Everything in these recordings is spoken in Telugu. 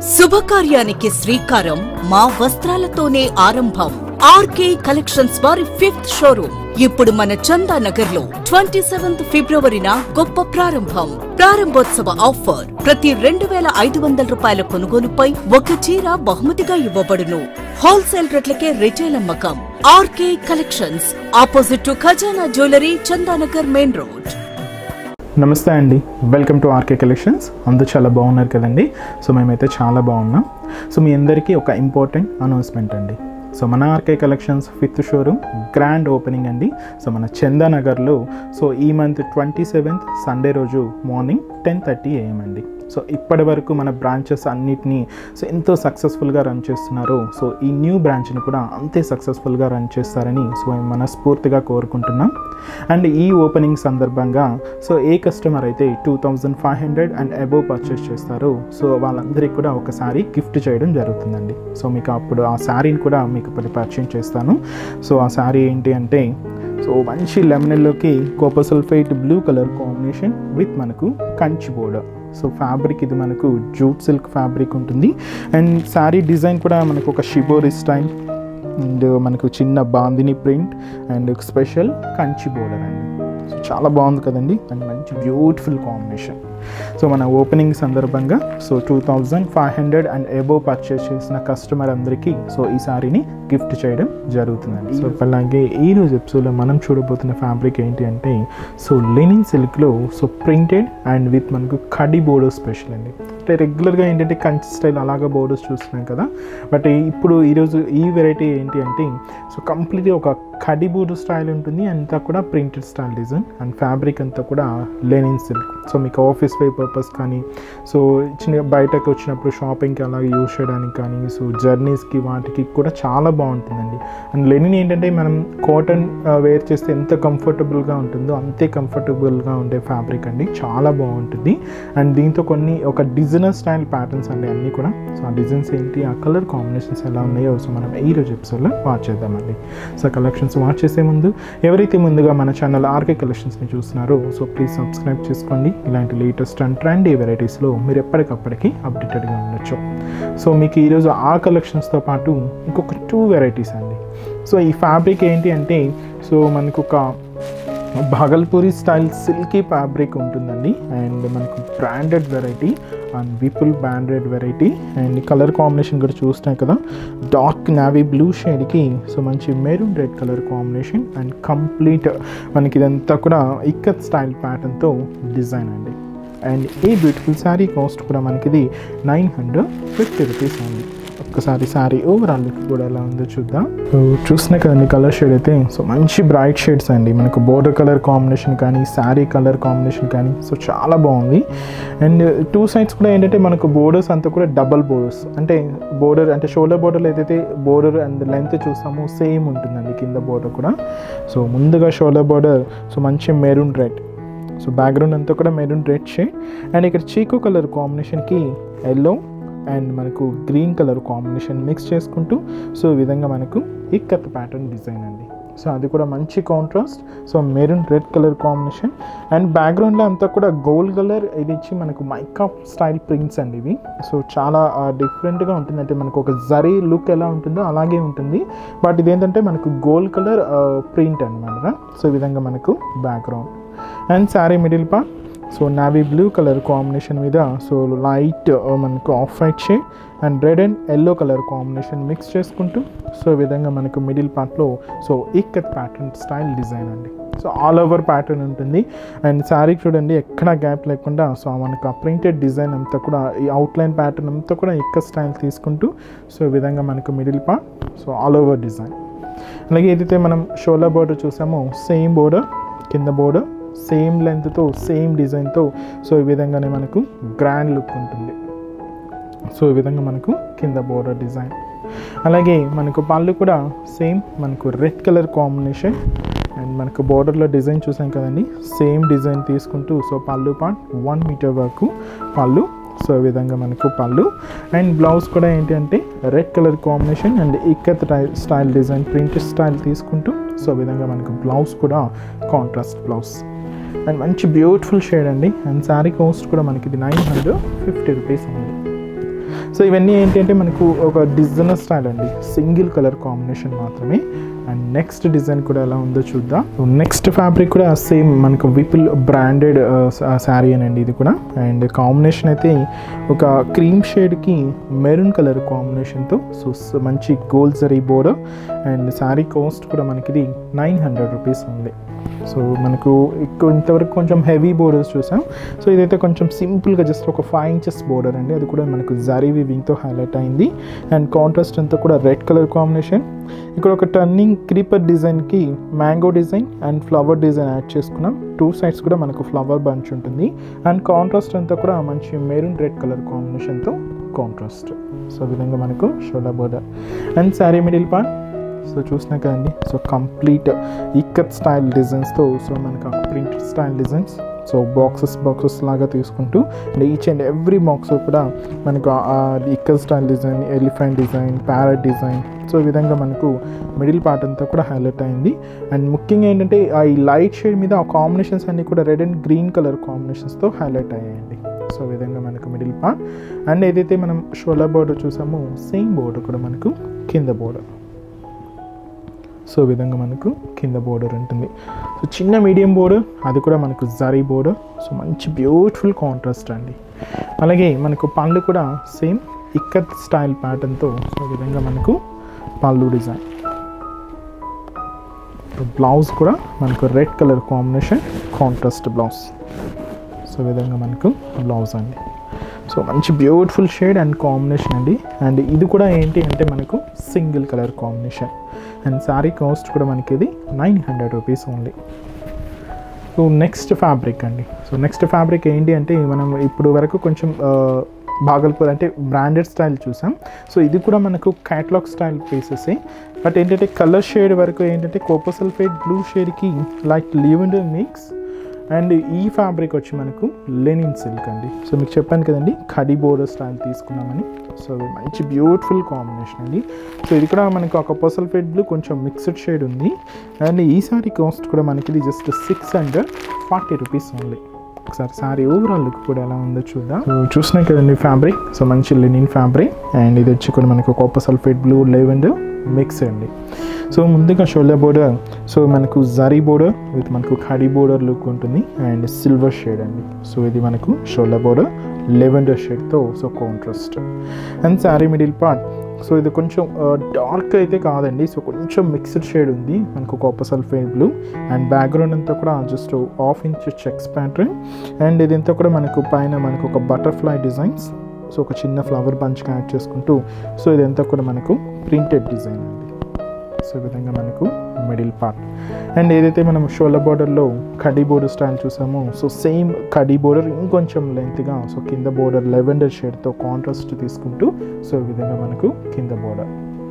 శుభకార్యానికి శ్రీకారం మా వస్త్రాలతోనే ఆరంభం ఆర్కే కలెక్షన్స్ వారి ఫిఫ్త్ షోరూమ్ ఇప్పుడు మన చందానగర్ లో ట్వంటీ సెవెంత్ ఫిబ్రవరిన గొప్ప ప్రారంభం ప్రారంభోత్సవ ఆఫర్ ప్రతి రెండు వేల ఐదు వందల రూపాయల కొనుగోలుపై ఒక చీర బహుమతిగా ఇవ్వబడును హోల్సేల్ రేట్లకే రిటైల్ అమ్మకం RK Collections opposite to Khazana jewellery Chandanagar main road నమస్తే అండి వెల్కమ్ టు ఆర్కే కలెక్షన్స్ అందరూ చాలా బాగున్నారు కదండి సో మేమైతే చాలా బాగున్నాం సో మీ అందరికీ ఒక ఇంపార్టెంట్ అనౌన్స్మెంట్ అండి సో మన RK Collections fifth showroom grand opening అండి సో మన చందానగర్లో సో ఈ మంత్ ట్వంటీ సెవెంత్ సండే రోజు మార్నింగ్ టెన్ థర్టీ ఏఎం అండి సో ఇప్పటి వరకు మన బ్రాంచెస్ అన్నిటినీ సో ఎంతో సక్సెస్ఫుల్గా రన్ చేస్తున్నారు సో ఈ న్యూ బ్రాంచ్ని కూడా అంతే సక్సెస్ఫుల్గా రన్ చేస్తారని సో మేము మనస్ఫూర్తిగా కోరుకుంటున్నాం అండ్ ఈ ఓపెనింగ్ సందర్భంగా సో ఏ కస్టమర్ అయితే two thousand five hundred and above purchase చేస్తారో సో వాళ్ళందరికీ కూడా ఒక శారీ గిఫ్ట్ చేయడం జరుగుతుందండి సో మీకు అప్పుడు ఆ శారీని కూడా మీకు ఇప్పుడు పరిచయం చేస్తాను సో ఆ శారీ ఏంటి అంటే సో మంచి లెమనెల్లోకి copper sulphate blue colour combination with మనకు కంచి బోర్డర్ సో ఫ్యాబ్రిక్ ఇది మనకు జూట్ సిల్క్ ఫ్యాబ్రిక్ ఉంటుంది అండ్ శారీ డిజైన్ కూడా మనకు ఒక షిబోరి స్టైల్ అండ్ మనకు చిన్న bandhani print and special Kanchi border అండి సో చాలా బాగుంది కదండి అండ్ మంచి బ్యూటిఫుల్ కాంబినేషన్ సో మన ఓపెనింగ్ సందర్భంగా so two thousand five hundred and above purchase చేసిన కస్టమర్ అందరికీ సో ఈ సారీని గిఫ్ట్ చేయడం జరుగుతుందండి సో అలాగే ఈ రోజు ఎపిసోడ్లో మనం చూడబోతున్న ఫ్యాబ్రిక్ ఏంటి అంటే సో లెనిన్ సిల్క్లో సో ప్రింటెడ్ అండ్ విత్ మనకు కడి బోర్డర్ స్పెషల్ అండి అంటే రెగ్యులర్గా ఏంటంటే కంచి స్టైల్ అలాగా బోర్డర్స్ చూస్తున్నాం కదా బట్ ఇప్పుడు ఈరోజు ఈ వెరైటీ ఏంటి అంటే సో కంప్లీట్గా ఒక కడి బోర్డర్ స్టైల్ ఉంటుంది అంతా కూడా printed style design and fabric అంతా కూడా లెనిన్ సిల్క్ సో మీకు ఆఫీస్ వే పర్పస్ కానీ సో చిన్న బయటకు వచ్చినప్పుడు షాపింగ్కి అలా యూజ్ చేయడానికి కానీ సో జర్నీస్కి వాటికి కూడా చాలా బాగుంటుందండి అండ్ లెనిన్ ఏంటంటే మనం కాటన్ వేర్ చేస్తే ఎంత కంఫర్టబుల్గా ఉంటుందో అంతే కంఫర్టబుల్గా ఉండే ఫ్యాబ్రిక్ అండి చాలా బాగుంటుంది అండ్ దీంతో కొన్ని ఒక డిజైనర్ స్టైల్ ప్యాటర్న్స్ అండి అన్నీ కూడా సో ఆ డిజైన్స్ ఏంటి ఆ కలర్ కాంబినేషన్స్ ఎలా ఉన్నాయో సో మనం ఈ రోజు ఎపిసోడ్లో వాచ్ చేద్దామండి సో కలెక్షన్స్ వాచ్ చేసే ముందు ఎవరైతే ముందుగా మన ఛానల్ ఆర్కే కలెక్షన్స్ని చూస్తున్నారో సో ప్లీజ్ సబ్స్క్రైబ్ చేసుకోండి ఇలాంటి లేటెస్ట్ అండ్ ట్రెండీ వెరైటీస్లో మీరు ఎప్పటికప్పటికి అప్డేటెడ్గా ఉండొచ్చు సో మీకు ఈరోజు ఆ కలెక్షన్స్తో పాటు ఇంకొక టూ వెరైటీస్ అండి సో ఈ ఫ్యాబ్రిక్ ఏంటి అంటే సో మనకు ఒక భాగల్పూరి స్టైల్ సిల్కీ ఫ్యాబ్రిక్ ఉంటుందండి అండ్ మనకు branded variety and Vipul branded variety and colour combination కూడా చూస్తున్నాయి కదా డార్క్ నావీ బ్లూ షేడ్కి సో మంచి maroon red colour combination and complete మనకి ఇదంతా కూడా ఇక్కత్ స్టైల్ ప్యాటర్న్తో డిజైన్ అండి అండ్ ఈ బ్యూటిఫుల్ శారీ కాస్ట్ కూడా మనకి ఇది నైన్ హండ్రెడ్ ఫిఫ్టీ రూపీస్ అండి ఒక్కసారి శారీ ఓవరాల్ లుక్ కూడా ఎలా ఉందో చూద్దాం సో చూస్తున్నాయి కదండి కలర్ షేడ్ అయితే సో మంచి బ్రైట్ షేడ్స్ అండి మనకు బోర్డర్ కలర్ కాంబినేషన్ కానీ శారీ కలర్ కాంబినేషన్ కానీ సో చాలా బాగుంది అండ్ టూ సైడ్స్ కూడా ఏంటంటే మనకు బోర్డర్స్ అంతా కూడా డబల్ బోర్డర్స్ అంటే బోర్డర్ అంటే షోల్డర్ బోర్డర్లో ఏదైతే బోర్డర్ అండ్ లెంత్ చూస్తామో సేమ్ ఉంటుందండి కింద బోర్డర్ కూడా సో ముందుగా షోల్డర్ బోర్డర్ సో మంచి మెరూన్ రెడ్ సో బ్యాక్గ్రౌండ్ అంతా కూడా మెరూన్ రెడ్ షేడ్ అండ్ ఇక్కడ చీకు కలర్ కాంబినేషన్కి ఎల్లో అండ్ మనకు గ్రీన్ కలర్ కాంబినేషన్ మిక్స్ చేసుకుంటూ సో ఈ విధంగా మనకు ఇక్కత్ ప్యాటర్న్ డిజైన్ అండి సో అది కూడా మంచి contrast so maroon red colour combination and బ్యాక్గ్రౌండ్లో అంతా కూడా గోల్డ్ కలర్ ఇది ఇచ్చి మనకు మైకా స్టైల్ ప్రింట్స్ అండి ఇవి సో చాలా డిఫరెంట్గా ఉంటుంది అంటే మనకు ఒక జరీ లుక్ ఎలా ఉంటుందో అలాగే ఉంటుంది బట్ ఇదేంటంటే మనకు గోల్డ్ కలర్ ప్రింట్ అనమాట సో ఈ విధంగా మనకు background and sari middle part so navy blue colour combination మీద సో లైట్ మనకు off white shade and red and yellow colour combination mix చేసుకుంటూ సో ఈ విధంగా మనకు మిడిల్ పార్ట్లో so ikkat pattern style design అండి సో ఆల్ ఓవర్ ప్యాటర్న్ ఉంటుంది అండ్ శారీ చూడండి ఎక్కడ గ్యాప్ లేకుండా సో మనకు ఆ ప్రింటెడ్ డిజైన్ అంతా కూడా ఈ అవుట్లైన్ ప్యాటర్న్ అంతా కూడా ఇక్క స్టైల్ తీసుకుంటూ సో ఈ విధంగా మనకు middle part so all over design అలాగే ఏదైతే మనం షోలా బోర్డర్ చూసామో సేమ్ బోర్డర్ కింద బోర్డర్ సేమ్ లెంత్తో సేమ్ డిజైన్తో సో ఈ విధంగానే మనకు గ్రాండ్ లుక్ ఉంటుంది సో ఈ విధంగా మనకు కింద బోర్డర్ డిజైన్ అలాగే మనకు పళ్ళు కూడా సేమ్ మనకు రెడ్ కలర్ కాంబినేషన్ అండ్ మనకు బోర్డర్లో డిజైన్ చూసాం కదండి సేమ్ డిజైన్ తీసుకుంటూ so pallu part one metre వరకు పళ్ళు సో ఈ విధంగా మనకు పళ్ళు అండ్ బ్లౌజ్ కూడా ఏంటి అంటే red colour combination and ikkat style design print style తీసుకుంటూ సో ఈ విధంగా మనకు బ్లౌజ్ కూడా కాంట్రాస్ట్ బ్లౌజ్ అండ్ మంచి బ్యూటిఫుల్ షేడ్ అండి అండ్ శారీ కాస్ట్ కూడా మనకి ఇది నైన్ హండ్రెడ్ ఫిఫ్టీ రూపీస్ అండి సో ఇవన్నీ ఏంటంటే మనకు ఒక డిజైనర్ స్టైల్ అండి సింగిల్ కలర్ కాంబినేషన్ మాత్రమే అండ్ నెక్స్ట్ డిజైన్ కూడా ఎలా ఉందో చూద్దాం నెక్స్ట్ ఫ్యాబ్రిక్ కూడా సేమ్ మనకు విపుల్ బ్రాండెడ్ శారీ అనండి ఇది కూడా అండ్ కాంబినేషన్ అయితే ఒక క్రీమ్ షేడ్కి మెరూన్ కలర్ కాంబినేషన్తో సో స- మంచి gold zari border and sari cost కూడా మనకి ఇది నైన్ హండ్రెడ్ రూపీస్ ఉంది సో మనకు ఎక్కువ ఇంతవరకు కొంచెం హెవీ బోర్డర్స్ చూసాం సో ఇదైతే కొంచెం సింపుల్గా జస్ట్ ఒక ఫైవ్ ఇంచెస్ బోర్డర్ అండి అది కూడా మనకు జరీ వివింగ్తో హైలైట్ అయింది అండ్ కాంట్రాస్ట్ అంతా కూడా రెడ్ కలర్ కాంబినేషన్ ఇక్కడ ఒక టర్నింగ్ క్రీపర్ డిజైన్కి mango design and flower design add చేసుకున్నాం టూ సైడ్స్ కూడా మనకు ఫ్లవర్ బంచ్ ఉంటుంది అండ్ కాంట్రాస్ట్ అంతా కూడా మంచి మెరూన్ రెడ్ కలర్ కాంబినేషన్తో కాంట్రాస్ట్ సో ఈ విధంగా మనకు shoulder border and sari middle part so చూసినా కదండి సో కంప్లీట్ ఇక్కత్ స్టైల్ డిజైన్స్తో సో మనకు printed style designs so boxes boxes లాగా తీసుకుంటూ and each and every box కూడా మనకు ikkat style design elephant design parrot design so ఈ విధంగా మనకు మిడిల్ పార్ట్ అంతా కూడా హైలైట్ అయింది అండ్ ముఖ్యంగా ఏంటంటే ఆ ఈ లైట్ షేడ్ మీద ఆ కాంబినేషన్స్ అన్నీ కూడా రెడ్ అండ్ గ్రీన్ కలర్ కాంబినేషన్స్తో హైలైట్ అయ్యాయండి సో ఈ విధంగా మనకు మిడిల్ పార్ట్ అండ్ ఏదైతే మనం షోలా బోర్డర్ చూసామో సేమ్ బోర్డర్ కూడా మనకు కింద బోర్డర్ సో ఈ విధంగా మనకు కింద బోర్డర్ ఉంటుంది సో చిన్న మీడియం బోర్డర్ అది కూడా మనకు జరీ బోర్డర్ సో మంచి బ్యూటిఫుల్ కాంట్రాస్ట్ అండి అలాగే మనకు పళ్ళు కూడా సేమ్ ఇక్కత్ స్టైల్ ప్యాటర్న్తో సో ఈ విధంగా మనకు పళ్ళు డిజైన్ బ్లౌజ్ కూడా మనకు red colour combination contrast blouse so ఈ విధంగా మనకు బ్లౌజ్ అండి సో మంచి బ్యూటిఫుల్ షేడ్ అండ్ కాంబినేషన్ అండి అండ్ ఇది కూడా ఏంటి అంటే మనకు single colour combination and sari cost కూడా మనకి ఇది nine hundred rupees only so next fabric అండి సో నెక్స్ట్ ఫ్యాబ్రిక్ ఏంటి అంటే మనం ఇప్పుడు వరకు కొంచెం ఆ, భాగల్పూర్ అంటే బ్రాండెడ్ స్టైల్ చూసాం సో ఇది కూడా మనకు క్యాట్లాగ్ స్టైల్ పీసెస్ బట్ ఏంటంటే కలర్ షేడ్ వరకు ఏంటంటే కోపర్ సల్ఫేట్ బ్లూ షేడ్కి లైక్ లీవెండ్ మిక్స్ అండ్ ఈ ఫ్యాబ్రిక్ వచ్చి మనకు లెనిన్ సిల్క్ అండి సో మీకు చెప్పాను కదండి ఖడీ బోర్డర్ స్టైల్ తీసుకున్నామని సో మంచి బ్యూటిఫుల్ కాంబినేషన్ అండి సో ఇది కూడా మనకు ఒక పర్సల్ఫేట్ బ్లూ కొంచెం మిక్స్డ్ షేడ్ ఉంది అండ్ ఈ సారీ కాస్ట్ కూడా మనకి ఇది just six hundred forty rupees only ఒకసారి సారీ ఓవరాల్ లుక్ కూడా ఎలా ఉందో చూద్దాం సో చూసినాం కదండి ఫ్యాబ్రిక్ సో మంచి లెనిన్ ఫ్యాబ్రిక్ అండ్ ఇది వచ్చి కూడా మనకు copper sulphate blue lavender mix అండి సో ముందుగా షోల్డర్ బోర్డర్ సో మనకు జరీ బోర్డర్ విత్ మనకు ఖడీ బోర్డర్ లుక్ ఉంటుంది అండ్ సిల్వర్ షేడ్ అండి సో ఇది మనకు షోల్డర్ బోర్డర్ లెవెండర్ షేడ్తో so contrast and sari middle part so ఇది కొంచెం డార్క్ అయితే కాదండి సో కొంచెం మిక్స్డ్ షేడ్ ఉంది మనకు copper sulphate blue and background అంతా కూడా just half inch checks pattern and ఇదంతా కూడా మనకు పైన మనకు ఒక బటర్ఫ్లై డిజైన్స్ సో ఒక చిన్న ఫ్లవర్ బంచ్గా యాడ్ చేసుకుంటూ సో ఇదంతా కూడా మనకు ప్రింటెడ్ డిజైన్ అండి సో ఈ విధంగా మనకు మిడిల్ పార్ట్ అండ్ ఏదైతే మనం షోల్డర్ బార్డర్లో కడీ బోర్డర్ స్టైల్ చూసామో సో సేమ్ కడీ బోర్డర్ ఇంకొంచెం లెంత్గా సో కింద బోర్డర్ లెవెండర్ షేడ్తో కాంట్రాస్ట్ తీసుకుంటూ సో ఈ విధంగా మనకు కింద బోర్డర్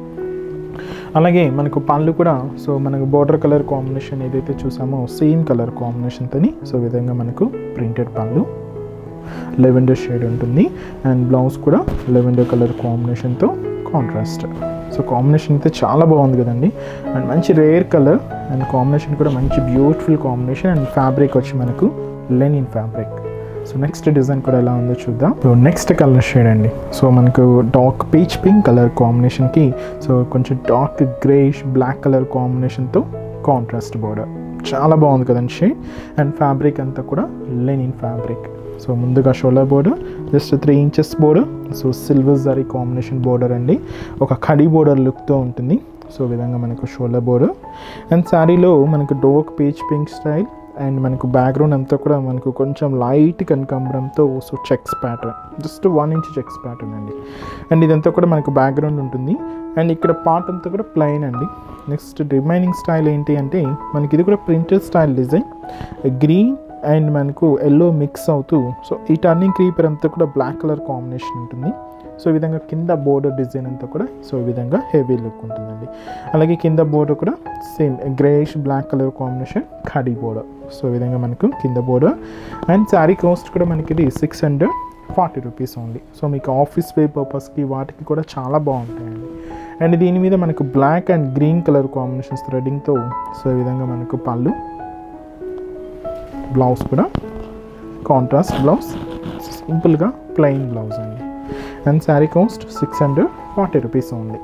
అలాగే మనకు పళ్ళు కూడా సో మనకు బోర్డర్ కలర్ కాంబినేషన్ ఏదైతే చూసామో సేమ్ కలర్ కాంబినేషన్తోని సో ఈ విధంగా మనకు ప్రింటెడ్ పళ్ళు లెవెండర్ షేడ్ ఉంటుంది అండ్ బ్లౌజ్ కూడా లెవెండర్ కలర్ కాంబినేషన్తో కాంట్రాస్ట్ సో కాంబినేషన్ అయితే చాలా బాగుంది కదండి అండ్ మంచి రేర్ కలర్ అండ్ కాంబినేషన్ కూడా మంచి బ్యూటిఫుల్ కాంబినేషన్ అండ్ ఫ్యాబ్రిక్ వచ్చి మనకు linen fabric so next design కూడా ఎలా ఉందో చూద్దాం సో నెక్స్ట్ కలర్ షేడ్ అండి సో మనకు డార్క్ పీచ్ పింక్ కలర్ కాంబినేషన్కి సో కొంచెం డార్క్ గ్రేష్ బ్లాక్ కలర్ కాంబినేషన్తో కాంట్రాస్ట్ బోర్డర్ చాలా బాగుంది కదండి షేడ్ అండ్ ఫ్యాబ్రిక్ అంతా కూడా లెనిన్ ఫ్యాబ్రిక్ సో ముందుగా shoulder border just three inches border so silver zari combination border అండి ఒక కడీ బోర్డర్ లుక్తో ఉంటుంది సో ఈ విధంగా మనకు షోల్డర్ బోర్డర్ అండ్ శారీలో మనకు dark peach pink style and మనకు బ్యాక్గ్రౌండ్ అంతా కూడా మనకు కొంచెం లైట్ కనకాంబరంతో so checks pattern just one inch checks pattern అండి అండ్ ఇదంతా కూడా మనకు బ్యాక్గ్రౌండ్ ఉంటుంది అండ్ ఇక్కడ పార్ట్ అంతా కూడా ప్లెయిన్ అండి నెక్స్ట్ రిమైనింగ్ స్టైల్ ఏంటి అంటే మనకి ఇది కూడా printed style design green and మనకు ఎల్లో మిక్స్ అవుతూ సో ఈ టర్నింగ్ క్రీపర్ అంతా కూడా బ్లాక్ కలర్ కాంబినేషన్ ఉంటుంది సో ఈ విధంగా కింద బోర్డర్ డిజైన్ అంతా కూడా సో ఈ విధంగా హెవీ లుక్ ఉంటుందండి అలాగే కింద బోర్డర్ కూడా same greyish black colour combination khadi border so ఈ విధంగా మనకు కింద బోర్డర్ అండ్ శారీ కాస్ట్ కూడా మనకి ఇది six hundred forty rupees only so మీకు ఆఫీస్ వే పర్పస్కి వాటికి కూడా చాలా బాగుంటాయండి అండ్ దీని మీద మనకు black and green colour combinations థ్రెడింగ్తో సో ఈ విధంగా మనకు పళ్ళు బ్లౌజ్ కూడా కాంట్రాస్ట్ బ్లౌజ్ సింపుల్గా ప్లెయిన్ బ్లౌజ్ అండి and sari cost six hundred forty rupees only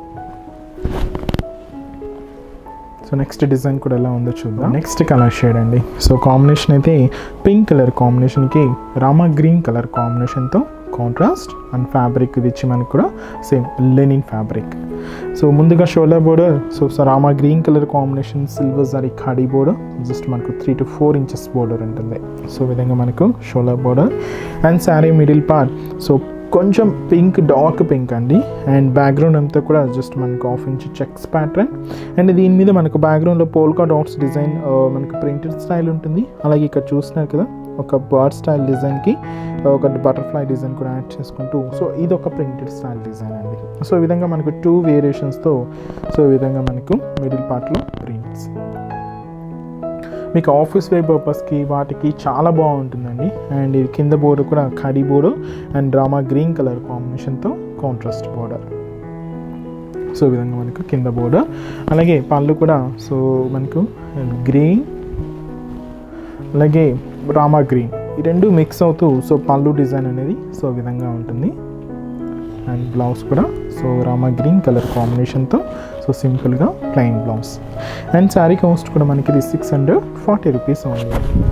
so next design కూడా ఎలా ఉందో చూద్దాం నెక్స్ట్ కలర్ షేడ్ అండి సో కాంబినేషన్ అయితే పింక్ కలర్ కాంబినేషన్కి రామా గ్రీన్ కలర్ కాంబినేషన్తో కాంట్రాస్ట్ అండ్ ఫ్యాబ్రిక్ ఇది ఇచ్చి మనకి కూడా సేమ్ లెనిన్ ఫ్యాబ్రిక్ సో ముందుగా shoulder border so so Rama green colour combination silver zari khadi border just మనకు three to four inches border ఉంటుంది సో ఈ విధంగా మనకు shoulder border and sari middle part so కొంచెం పింక్ డార్క్ పింక్ అండి అండ్ బ్యాక్గ్రౌండ్ అంతా కూడా జస్ట్ మనకు half inch checks pattern and దీని మీద మనకు బ్యాక్గ్రౌండ్లో పోల్కా డాట్స్ డిజైన్ మనకు ప్రింటెడ్ స్టైల్ ఉంటుంది అలాగే ఇక్కడ చూస్తున్నారు కదా ఒక బర్డ్ స్టైల్ డిజైన్కి ఒక బటర్ఫ్లై డిజైన్ కూడా యాడ్ చేసుకుంటూ సో ఇది ఒక ప్రింటెడ్ స్టైల్ డిజైన్ అండి సో ఈ విధంగా మనకు టూ వేరియేషన్స్తో సో ఈ విధంగా మనకు మిడిల్ పార్ట్లో ప్రింట్స్ మీకు ఆఫీస్ వే పర్పస్కి వాటికి చాలా బాగుంటుందండి అండ్ ఇది కింద బోర్డు కూడా khadi border and Rama green colour కాంబినేషన్తో కాంట్రాస్ట్ బోర్డర్ సో ఈ విధంగా మనకు కింద బోర్డర్ అలాగే పళ్ళు కూడా సో మనకు గ్రీన్ అలాగే రామా గ్రీన్ ఈ రెండు మిక్స్ అవుతూ సో పళ్ళు డిజైన్ అనేది సో ఈ విధంగా ఉంటుంది అండ్ బ్లౌజ్ కూడా సో రామా గ్రీన్ కలర్ కాంబినేషన్తో సో సింపుల్గా plain blouse and sari cost కూడా మనకి ఇది six hundred forty rupees only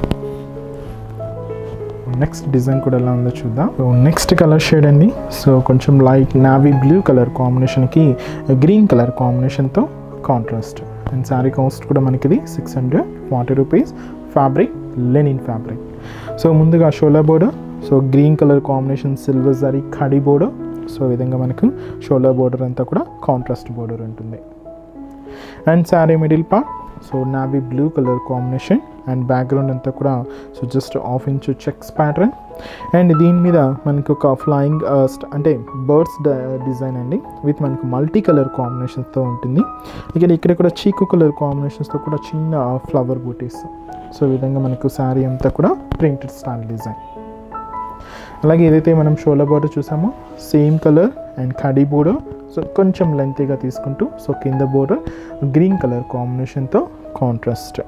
next design కూడా ఎలా ఉందో చూద్దాం నెక్స్ట్ కలర్ షేడ్ అండి సో కొంచెం లైట్ నావీ బ్లూ కలర్ కాంబినేషన్కి గ్రీన్ కలర్ కాంబినేషన్తో కాంట్రాస్ట్ అండ్ శారీ కాస్ట్ కూడా మనకి ఇది six hundred forty rupees fabric linen fabric so ముందుగా shoulder border so green colour combination silver zari khadi border so ఈ విధంగా మనకు షోలా బోర్డర్ అంతా కూడా కాంట్రాస్ట్ బోర్డర్ ఉంటుంది and sari middle part so navy blue colour combination and background అంతా కూడా so just half inch checks pattern and దీని మీద మనకు ఒక ఫ్లయింగ్ అంటే బర్డ్స్ డిజైన్ అండి విత్ మనకు మల్టీ కలర్ కాంబినేషన్స్తో ఉంటుంది ఇక్కడ ఇక్కడ కూడా చీకు కలర్ కాంబినేషన్స్తో కూడా చిన్న ఫ్లవర్ బూటీస్ సో ఈ విధంగా మనకు శారీ అంతా కూడా ప్రింటెడ్ స్టైల్ డిజైన్ అలాగే ఏదైతే మనం షోలా బోర్డర్ చూసామో same colour and khadi border so కొంచెం లెంతీగా తీసుకుంటూ సో కింద బోర్డర్ గ్రీన్ కలర్ కాంబినేషన్తో కాంట్రాస్ట్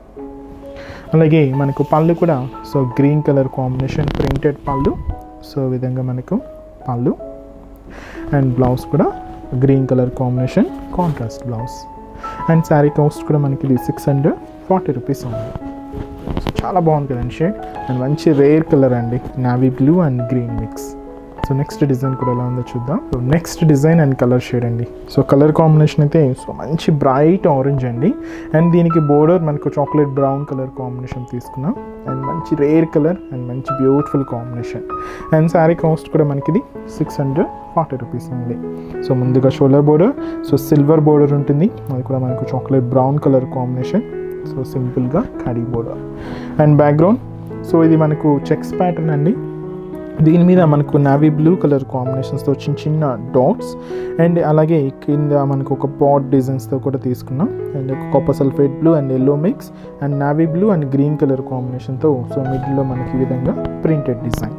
అలాగే మనకు పళ్ళు కూడా so green colour combination printed pallu so ఈ విధంగా మనకు పళ్ళు అండ్ బ్లౌజ్ కూడా green colour combination contrast blouse and sari cost కూడా మనకి ఇది సిక్స్ హండ్రెడ్ ఫార్టీ రూపీస్ ఉంది సో చాలా బాగుంది కదండి షేడ్ అండ్ మంచి రేర్ కలర్ అండి navy blue and green mix so next design కూడా ఎలా ఉందో చూద్దాం so next design and colour shade అండి సో కలర్ కాంబినేషన్ అయితే సో మంచి బ్రైట్ ఆరెంజ్ అండి అండ్ దీనికి బోర్డర్ మనకు చాక్లెట్ బ్రౌన్ కలర్ కాంబినేషన్ తీసుకున్నాం అండ్ మంచి రేర్ కలర్ అండ్ మంచి beautiful combination and sari cost కూడా మనకి ఇది సిక్స్ హండ్రెడ్ ఫార్టీ రూపీస్ ఉంది సో ముందుగా shoulder border so silver border ఉంటుంది అది కూడా మనకు chocolate brown colour combination so సింపుల్గా khadi border and background so ఇది మనకు చెక్స్ ప్యాటర్న్ అండి దీని మీద మనకు నావీ బ్లూ కలర్ కాంబినేషన్స్తో చిన్న చిన్న డాట్స్ అండ్ అలాగే కింద మనకు ఒక పాట్ డిజైన్స్తో కూడా తీసుకున్నాం అండ్ ఒక copper sulphate blue and yellow mix and navy blue and green colour కాంబినేషన్తో సో మిడిల్లో మనకి ఈ విధంగా ప్రింటెడ్ డిజైన్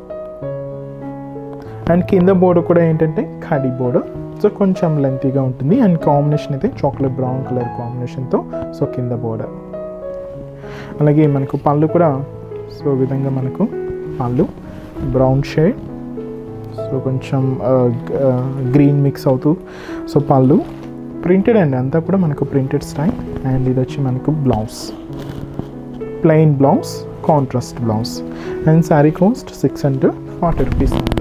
అండ్ కింద బోర్డర్ కూడా ఏంటంటే ఖాడీ బోర్డర్ సో కొంచెం లెంతీగా ఉంటుంది అండ్ కాంబినేషన్ అయితే చాక్లెట్ బ్రౌన్ కలర్ కాంబినేషన్తో సో కింద బోర్డర్ అలాగే మనకు పళ్ళు కూడా సో ఈ విధంగా మనకు పళ్ళు బ్రౌన్ షేడ్ సో కొంచెం గ్రీన్ మిక్స్ అవుతూ సో పళ్ళు ప్రింటెడ్ అండి అంతా కూడా మనకు ప్రింటెడ్ స్టైల్ అండ్ ఇది వచ్చి మనకు blouse plain blouse contrast blouse and sari cost six hundred forty rupees ఉంది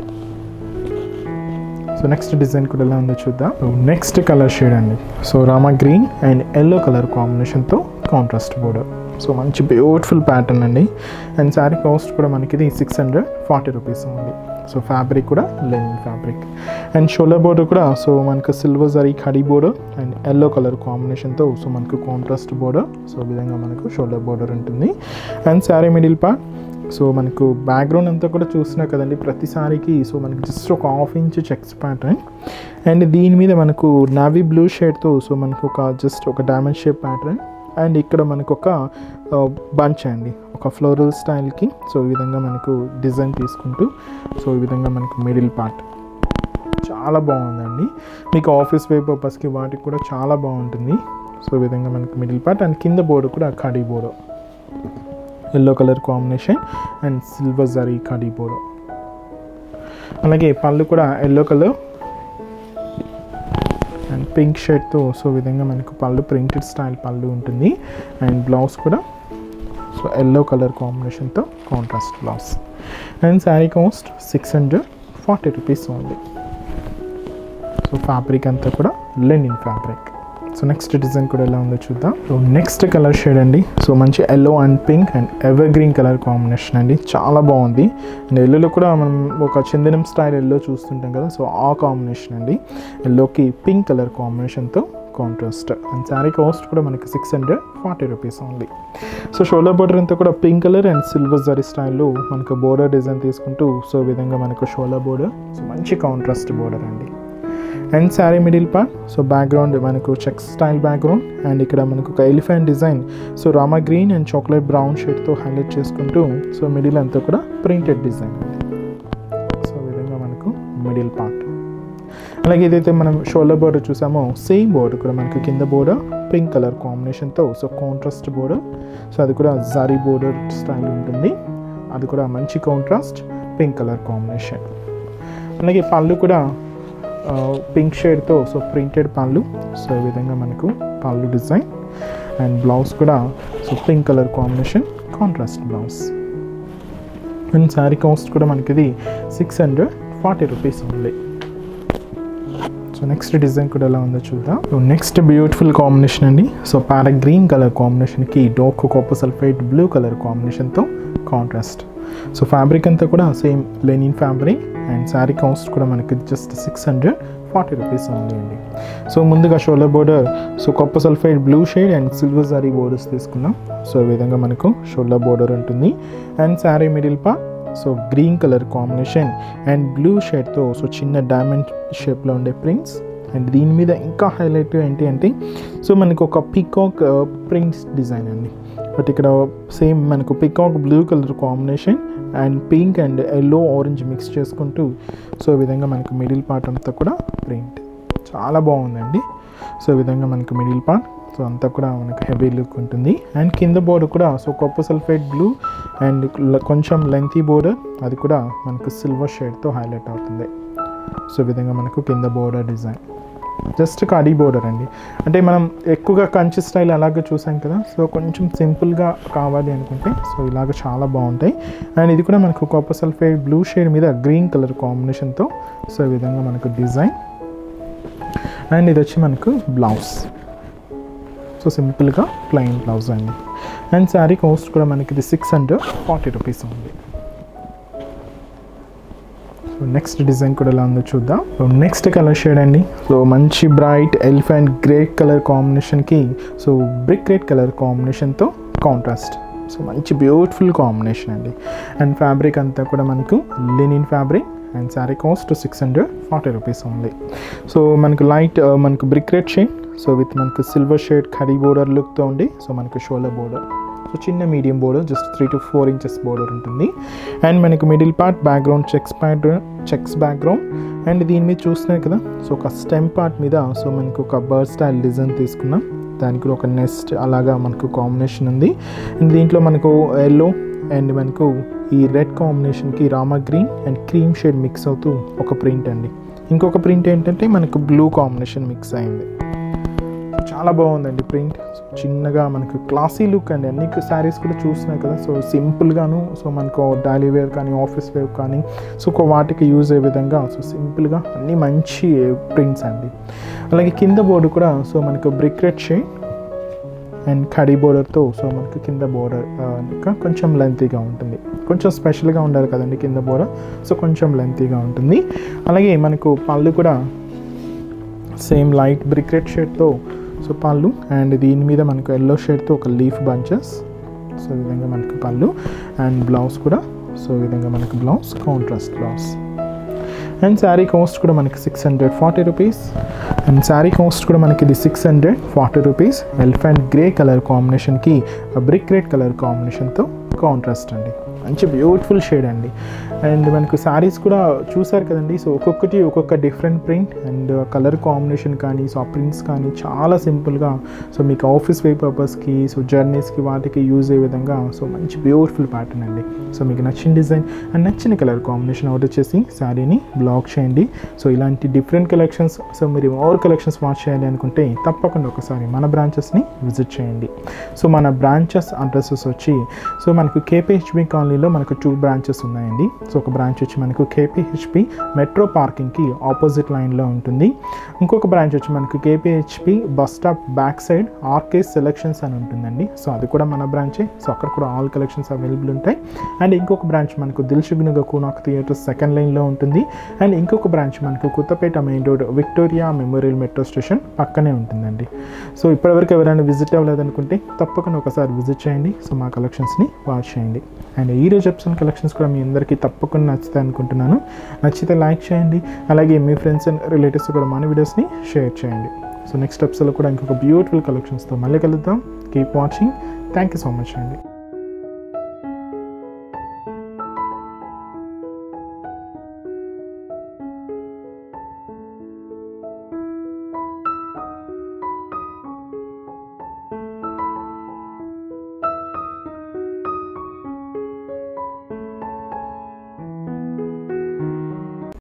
సో నెక్స్ట్ డిజైన్ కూడా ఎలా ఉందో చూద్దాం నెక్స్ట్ కలర్ షేడ్ అండి so Rama green and yellow colour కాంబినేషన్తో కాంట్రాస్ట్ బోర్డర్ సో మంచి బ్యూటిఫుల్ ప్యాటర్న్ అండి అండ్ శారీ కాస్ట్ కూడా మనకి ఇది సిక్స్ హండ్రెడ్ ఫార్టీ రూపీస్ ఉంది సో ఫ్యాబ్రిక్ కూడా linen fabric and shoulder border కూడా సో మనకు silver zari khadi border and yellow colour కాంబినేషన్తో సో మనకు కాంట్రాస్ట్ బోర్డర్ సో ఈ విధంగా మనకు షోల్డర్ బోర్డర్ ఉంటుంది and sari middle part so మనకు బ్యాక్గ్రౌండ్ అంతా కూడా చూసినా కదండి ప్రతిసారికి సో మనకి జస్ట్ ఒక half inch checks pattern and దీని మీద మనకు నావీ బ్లూ షేడ్తో సో మనకు ఒక జస్ట్ ఒక డైమండ్ షేప్ ప్యాటర్న్ అండ్ ఇక్కడ మనకు ఒక బంచ్ అండి ఒక ఫ్లోరల్ స్టైల్కి సో ఈ విధంగా మనకు డిజైన్ తీసుకుంటూ సో ఈ విధంగా మనకు మిడిల్ పార్ట్ చాలా బాగుందండి మీకు ఆఫీస్ వే పర్పస్కి వాటికి కూడా చాలా బాగుంటుంది సో ఈ విధంగా మనకి మిడిల్ పార్ట్ అండ్ కింద బోర్డు కూడా khadi border yellow colour combination and silver zari khadi border అలాగే పళ్ళు కూడా ఎల్లో కలర్ అండ్ పింక్ షర్ట్తో సో ఈ విధంగా మనకు పళ్ళు ప్రింటెడ్ స్టైల్ పళ్ళు ఉంటుంది అండ్ బ్లౌజ్ కూడా సో ఎల్లో కలర్ కాంబినేషన్తో contrast blouse and sari cost six hundred forty rupees only so fabric అంతా కూడా linen fabric so next design కూడా ఎలా ఉందో చూద్దాం సో నెక్స్ట్ కలర్ షేడ్ అండి సో మంచి yellow and pink and evergreen colour combination అండి చాలా బాగుంది అండ్ ఎల్లోలో కూడా మనం ఒక చందనం స్టైల్ ఎల్లో చూస్తుంటాం కదా సో ఆ కాంబినేషన్ అండి ఎల్లోకి పింక్ కలర్ కాంబినేషన్తో కాంట్రాస్ట్ అండ్ శారీ కాస్ట్ కూడా మనకి six hundred forty rupees only so shoulder border అంతా కూడా pink colour and silver zari స్టైల్లో మనకు బోర్డర్ డిజైన్ తీసుకుంటూ సో ఈ విధంగా మనకు షోల్డర్ బోర్డర్ సో మంచి కాంట్రాస్ట్ బోర్డర్ అండి and sari middle part so background మనకు చెక్ స్టైల్ బ్యాక్గ్రౌండ్ అండ్ ఇక్కడ మనకు ఒక elephant design so Rama green and chocolate brown షేడ్తో హైలైట్ చేసుకుంటూ సో మిడిల్ అంతా కూడా ప్రింటెడ్ డిజైన్ సో ఈ విధంగా మనకు మిడిల్ పార్ట్ అలాగే ఏదైతే మనం షోల్డర్ బోర్డర్ చూసామో సేమ్ బోర్డర్ కూడా మనకి కింద బోర్డర్ పింక్ కలర్ కాంబినేషన్తో సో కాంట్రాస్ట్ బోర్డర్ సో అది కూడా జారీ బోర్డర్ స్టైల్ ఉంటుంది అది కూడా మంచి కాంట్రాస్ట్ పింక్ కలర్ కాంబినేషన్ అలాగే పళ్ళు కూడా పింక్ షేడ్తో సో ప్రింటెడ్ పళ్ళు సో ఈ విధంగా మనకు పళ్ళు డిజైన్ అండ్ బ్లౌజ్ కూడా so pink colour combination contrast blouse and sari cost కూడా మనకి ఇది six hundred forty rupees only so next design కూడా ఎలా ఉందో చూద్దాం సో నెక్స్ట్ బ్యూటిఫుల్ కాంబినేషన్ అండి సో పార గ్రీన్ కలర్ కాంబినేషన్కి dark copper sulphite blue colour కాంబినేషన్తో కాంట్రాస్ట్ సో ఫ్యాబ్రిక్ అంతా కూడా same linen fabric and sari cost కూడా మనకి just six hundred forty rupees ఉంది అండి సో ముందుగా shoulder border so copper sulphide blue shade and silver సారీ బోర్డర్స్ తీసుకున్నాం సో ఈ విధంగా మనకు షోల్డర్ బోర్డర్ ఉంటుంది and sari middle part so green colour combination and blue షేడ్తో సో చిన్న డైమండ్ షేప్లో ఉండే ప్రింట్స్ అండ్ దీని మీద ఇంకా హైలైట్ ఏంటి అంటే సో మనకు ఒక పికాక్ ప్రింట్స్ డిజైన్ అండి బట్ ఇక్కడ సేమ్ మనకు peacock blue colour combination and pink and yellow orange mix చేసుకుంటూ సో ఈ విధంగా మనకు మిడిల్ పార్ట్ అంతా కూడా ప్రింట్ చాలా బాగుందండి సో ఈ విధంగా మనకు మిడిల్ పార్ట్ సో అంతా కూడా మనకు హెవీ లుక్ ఉంటుంది అండ్ కింద బోర్డర్ కూడా so copper sulphate blue and కొంచెం లెంతీ బోర్డర్ అది కూడా మనకు సిల్వర్ షేడ్తో హైలైట్ అవుతుంది సో ఈ విధంగా మనకు కింద బోర్డర్ డిజైన్ జస్ట్ కడీ బోర్డర్ అండి అంటే మనం ఎక్కువగా కంచి స్టైల్ అలాగే చూసాం కదా సో కొంచెం సింపుల్గా కావాలి అనుకుంటే సో ఇలాగ చాలా బాగుంటాయి అండ్ ఇది కూడా మనకు కాపర్ సల్ఫేట్ బ్లూ షేడ్ మీద గ్రీన్ కలర్ కాంబినేషన్తో సో ఈ విధంగా మనకు డిజైన్ అండ్ ఇది వచ్చి మనకు బ్లౌజ్ సో సింపుల్గా ప్లెయిన్ బ్లౌజ్ అండి అండ్ శారీ కాస్ట్ కూడా మనకి ఇది సిక్స్ హండ్రెడ్ ఫార్టీ రూపీస్ ఉంది సో నెక్స్ట్ డిజైన్ కూడా ఎలా ఉందో చూద్దాం సో నెక్స్ట్ కలర్ షేడ్ అండి సో మంచి బ్రైట్ ఎలిఫెంట్ గ్రే కలర్ కాంబినేషన్కి సో బ్రిక్ రెడ్ కలర్ కాంబినేషన్తో కాంట్రాస్ట్ సో మంచి బ్యూటిఫుల్ కాంబినేషన్ అండి అండ్ ఫ్యాబ్రిక్ అంతా కూడా మనకు linen fabric and sari cost six hundred forty rupees ఉంది సో మనకు లైట్ మనకు brick red shade so with మనకు సిల్వర్ షేడ్ కడీ బోర్డర్ లుక్తో ఉండి సో మనకు షోల్డర్ బోర్డర్ సో చిన్న medium border just three to four inches border ఉంటుంది అండ్ మనకు middle part background checks pad checks background and దీని మీద చూస్తున్నారు కదా సో ఒక స్టెమ్ పార్ట్ మీద సో మనకు ఒక బర్డ్ స్టైల్ డిజైన్ తీసుకున్నాం దానికి కూడా ఒక నెస్ట్ అలాగా మనకు కాంబినేషన్ ఉంది అండ్ దీంట్లో మనకు ఎల్లో అండ్ మనకు ఈ రెడ్ కాంబినేషన్కి Rama green and cream shade mix అవుతూ ఒక ప్రింట్ అండి ఇంకొక ప్రింట్ ఏంటంటే మనకు బ్లూ కాంబినేషన్ మిక్స్ అయింది చాలా బాగుందండి ప్రింట్ చిన్నగా మనకు క్లాసీ లుక్ అండి అన్ని శారీస్ కూడా చూస్తున్నాయి కదా సో సింపుల్గాను సో మనకు డైలీ వేర్ కానీ ఆఫీస్ వేర్ కానీ సో ఒక వాటికి యూజ్ అయ్యే విధంగా సో సింపుల్గా అన్ని మంచి ప్రింట్స్ అండి అలాగే కింద బోర్డు కూడా సో మనకు బ్రిక్ రెడ్ షేడ్ అండ్ కడీ బోర్డర్తో సో మనకి కింద బోర్డర్ ఇంకా కొంచెం లెంతీగా ఉంటుంది కొంచెం స్పెషల్గా ఉండాలి కదండి కింద బోర్డర్ సో కొంచెం లెంతీగా ఉంటుంది అలాగే మనకు పళ్ళు కూడా సేమ్ లైట్ బ్రిక్ రెడ్ షేడ్తో సో పళ్ళు అండ్ దీని మీద మనకు ఎల్లో షేడ్తో ఒక లీఫ్ బంచెస్ సో ఈ విధంగా మనకు పళ్ళు అండ్ బ్లౌజ్ కూడా సో ఈ విధంగా మనకు blouse contrast blouse and sari cost కూడా మనకి six hundred forty rupees and sari cost కూడా మనకి ఇది six hundred forty rupees elephant grey colour కాంబినేషన్కి బ్రిక్ రెడ్ కలర్ కాంబినేషన్తో కాంట్రాస్ట్ అండి మంచి బ్యూటిఫుల్ షేడ్ అండి అండ్ మనకు శారీస్ కూడా చూసారు కదండి సో ఒక్కొక్కటి ఒక్కొక్క different print and colour combination కానీ సో ఆ ప్రింట్స్ కానీ చాలా సింపుల్గా సో మీకు ఆఫీస్ వే పర్పస్కి సో జర్నీస్కి వాటికి యూజ్ అయ్యే విధంగా సో మంచి బ్యూటిఫుల్ ప్యాటర్న్ అండి సో మీకు నచ్చిన డిజైన్ అండ్ నచ్చిన కలర్ కాంబినేషన్ ఆర్డర్ చేసి శారీని బ్లాక్ చేయండి సో ఇలాంటి డిఫరెంట్ కలెక్షన్స్ సో మీరు మోర్ కలెక్షన్స్ వాచ్ చేయాలి అనుకుంటే తప్పకుండా ఒకసారి మన బ్రాంచెస్ని విజిట్ చేయండి సో మన బ్రాంచెస్ అడ్రసెస్ వచ్చి సో మనకు కేపీహెచ్బి కాలనీలో మనకు టూ బ్రాంచెస్ ఉన్నాయండి సో ఒక బ్రాంచ్ వచ్చి మనకు కేపీహెచ్బి మెట్రో పార్కింగ్కి ఆపోజిట్ లైన్లో ఉంటుంది ఇంకొక బ్రాంచ్ వచ్చి మనకు KPHB bus stop back side RK selections అని ఉంటుందండి సో అది కూడా మన బ్రాంచే సో అక్కడ కూడా ఆల్ కలెక్షన్స్ అవైలబుల్ ఉంటాయి అండ్ ఇంకొక బ్రాంచ్ మనకు దిల్సుగ్నుగా కూనాక్ థియేటర్ సెకండ్ లైన్లో ఉంటుంది అండ్ ఇంకొక బ్రాంచ్ మనకు Kothapet main road Victoria Memorial metro station పక్కనే ఉంటుందండి సో ఇప్పటివరకు ఎవరైనా విజిట్ అవ్వలేదనుకుంటే తప్పకుండా ఒకసారి విజిట్ చేయండి సో మా కలెక్షన్స్ని వాచ్ చేయండి అండ్ ఈ రోజు ఎపిసోడ్ కలెక్షన్స్ కూడా మీ అందరికీ తప్పకుండా నచ్చుతాయి అనుకుంటున్నాను నచ్చితే లైక్ చేయండి అలాగే మీ ఫ్రెండ్స్ అండ్ రిలేటివ్స్ కూడా మన వీడియోస్ని షేర్ చేయండి సో నెక్స్ట్ ఎపిసోడ్లో కూడా ఇంకొక బ్యూటిఫుల్ కలెక్షన్స్తో మళ్ళీ కలుద్దాం keep watching thank you so much అండి